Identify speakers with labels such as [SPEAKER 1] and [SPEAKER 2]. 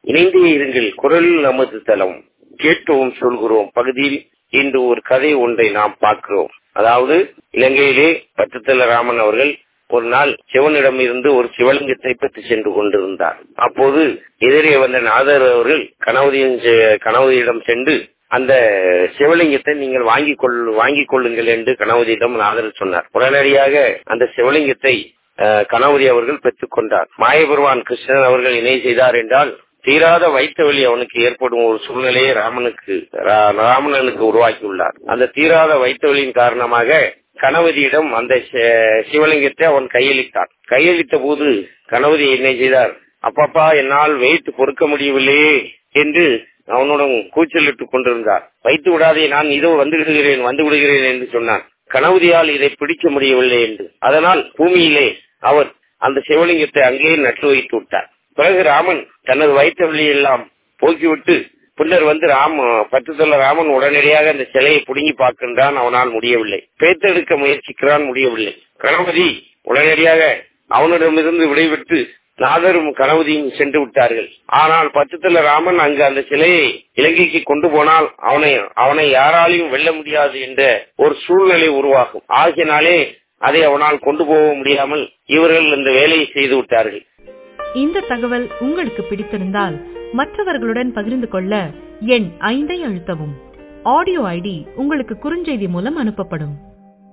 [SPEAKER 1] இணைந்தே இருங்கள் குரல் நமது தளம் கேட்டோம் சொல்கிறோம் பகுதியில் இன்று ஒரு கதை ஒன்றை நாம் பார்க்கிறோம் அதாவது இலங்கையிலே பச்சத்தல ராமன் அவர்கள் ஒரு நாள் சிவனிடம் இருந்து ஒரு சிவலிங்கத்தை பெற்று சென்று கொண்டிருந்தார் அப்போது எதிரே வந்த நாதர் அவர்கள் கணவதியின் கணவதியிடம் சென்று அந்த சிவலிங்கத்தை நீங்கள் வாங்கிக் கொள் வாங்கிக் கொள்ளுங்கள் என்று கணவதியிடம் நாதர் சொன்னார் உடனடியாக அந்த சிவலிங்கத்தை கணவதி அவர்கள் பெற்றுக் கொண்டார் மாயபெருவான் கிருஷ்ணன் அவர்கள் இணை செய்தார் என்றால் தீராத வைத்த வழி அவனுக்கு ஏற்படும் ஒரு சூழ்நிலையை ராமனுக்கு ராமணனுக்கு உருவாக்கியுள்ளார் அந்த தீராத வைத்த வழியின் காரணமாக கணவதியிடம் அந்த சிவலிங்கத்தை அவன் கையளித்தான் கையளித்த போது கணவதி என்ன செய்தார் அப்பப்பா என்னால் வெயிட் பொறுக்க முடியவில்லையே என்று அவனுடன் கூச்சலிட்டுக் கொண்டிருந்தார் வைத்து விடாதே நான் இதோ வந்து விடுகிறேன் வந்து விடுகிறேன் என்று சொன்னான் கணவதியால் இதை பிடிக்க முடியவில்லை என்று அதனால் பூமியிலே அவர் அந்த சிவலிங்கத்தை அங்கேயே நட்டு வைத்து விட்டார் பிறகு ராமன் தனது வைத்த வழியெல்லாம் போக்கிவிட்டு பின்னர் வந்து ராம பத்துத்தொல்ல ராமன் உடனடியாக அந்த சிலையை புடுங்கி பார்க்கின்றான் அவனால் முடியவில்லை பேத்தெடுக்க முயற்சிக்கிறான் முடியவில்லை கணபதி உடனடியாக அவனிடமிருந்து விடைபெற்று நாதரும் கணபதியும் சென்று விட்டார்கள் ஆனால் பச்சத்தல ராமன் அங்கு அந்த சிலையை இலங்கைக்கு கொண்டு போனால் அவனை அவனை யாராலையும் வெல்ல முடியாது என்ற ஒரு சூழ்நிலை உருவாகும் ஆகியனாலே அதை அவனால் கொண்டு போக முடியாமல் இவர்கள் இந்த வேலையை செய்து விட்டார்கள்
[SPEAKER 2] இந்த தகவல் உங்களுக்கு பிடித்திருந்தால் மற்றவர்களுடன் பகிர்ந்து கொள்ள எண் ஐந்தை அழுத்தவும் ஆடியோ ஐடி உங்களுக்கு குறுஞ்செய்தி மூலம் அனுப்பப்படும்